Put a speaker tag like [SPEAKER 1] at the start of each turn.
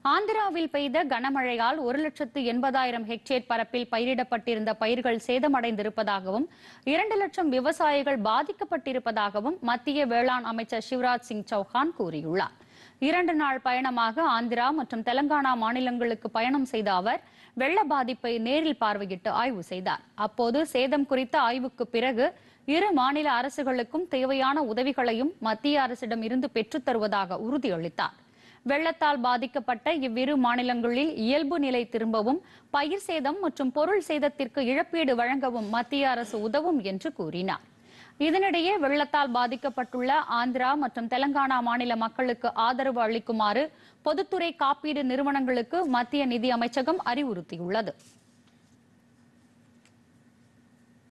[SPEAKER 1] ஆந்திராவில் பெய்த கனமழையால் ஒரு லட்சத்து எண்பதாயிரம் ஹெக்டேர் பரப்பில் பயிரிடப்பட்டிருந்த பயிர்கள் சேதமடைந்திருப்பதாகவும் இரண்டு லட்சம் விவசாயிகள் பாதிக்கப்பட்டிருப்பதாகவும் மத்திய வேளாண் அமைச்சர் சிவராஜ் சிங் சௌஹான் கூறியுள்ளார் இரண்டு நாள் பயணமாக ஆந்திரா மற்றும் தெலங்கானா மாநிலங்களுக்கு பயணம் செய்த அவர் வெள்ள பாதிப்பை நேரில் பார்வையிட்டு ஆய்வு செய்தார் அப்போது சேதம் குறித்த ஆய்வுக்கு பிறகு இரு மாநில அரசுகளுக்கும் தேவையான உதவிகளையும் மத்திய அரசிடம் இருந்து பெற்றுத் தருவதாக உறுதியளித்தார் வெள்ளத்தால் பாதிக்கப்பட்ட இவ்விரு மாநிலங்களில் இயல்பு நிலை திரும்பவும் பயிர் சேதம் மற்றும் பொருள் சேதத்திற்கு இழப்பீடு வழங்கவும் மத்திய அரசு உதவும் என்று கூறினார் இதனிடையே வெள்ளத்தால் பாதிக்கப்பட்டுள்ள ஆந்திரா மற்றும் தெலங்கானா மாநில மக்களுக்கு ஆதரவு அளிக்குமாறு பொதுத்துறை காப்பீடு நிறுவனங்களுக்கு மத்திய நிதி அமைச்சகம் அறிவுறுத்தியுள்ளது